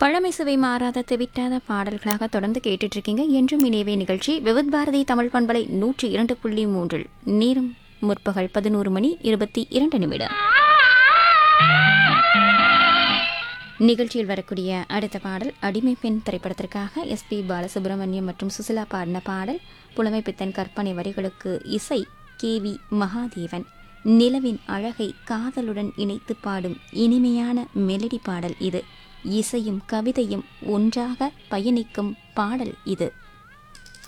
பழமை சுவை மாறாத தெவிட்டாத பாடல்களாக தொடர்ந்து கேட்டுட்டு இருக்கீங்க என்றும் இணையவே நிகழ்ச்சி விவித் பாரதி தமிழ் பண்பலை நூற்றி இரண்டு புள்ளி மூன்றில் நேரம் முற்பகல் பதினோரு மணி இருபத்தி இரண்டு நிமிடம் நிகழ்ச்சியில் வரக்கூடிய அடுத்த பாடல் அடிமை பெண் திரைப்படத்திற்காக எஸ்பி பாலசுப்ரமணியம் மற்றும் சுசிலா பாடின பாடல் புலமை பித்தன் கற்பனை வரிகளுக்கு இசை கே வி மகாதேவன் நிலவின் அழகை காதலுடன் இணைத்து பாடும் இனிமையான மெலடி பாடல் இது இசையும் கவிதையும் ஒன்றாக பயணிக்கும் பாடல் இது